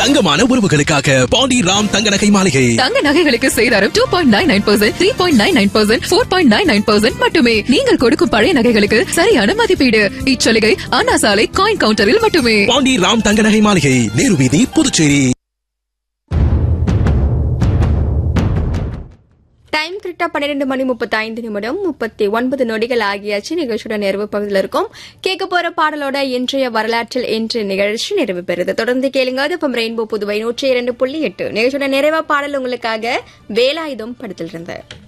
தங்கமான உறவுகளுக்காக பாண்டி ராம் தங்க நகை மாளிகை தங்க நகைகளுக்கு சேதாரம் two point nine nine percent three point nine nine percent four point nine nine percent மட்டுமே நீங்கள் கொடுக்கும் பழைய நகைகளுக்கு சரியான மதிப்பீடு இச்சலுகை அண்ணா சாலை காயின் கவுண்டரில் மட்டுமே பாண்டி ராம் தங்க நகை மாளிகை நேரு வீதி புதுச்சேரி டைம் கரெக்டா பன்னிரெண்டு மணி முப்பத்தி ஐந்து நிமிடம் முப்பத்தி ஒன்பது நொடிகள் ஆகியாச்சு நிகழ்ச்சியோட நிறைவு பகுதியில் இருக்கும் கேட்க போற பாடலோட இன்றைய வரலாற்றில் இன்று நிகழ்ச்சி நிறைவு பெறுது தொடர்ந்து கேளுங்க அது இப்போ ரெயின்போ புதுவை நூற்றி இரண்டு புள்ளி எட்டு நிகழ்ச்சியோட நிறைவா பாடல் உங்களுக்காக வேலாயுதம் படத்தில் இருந்து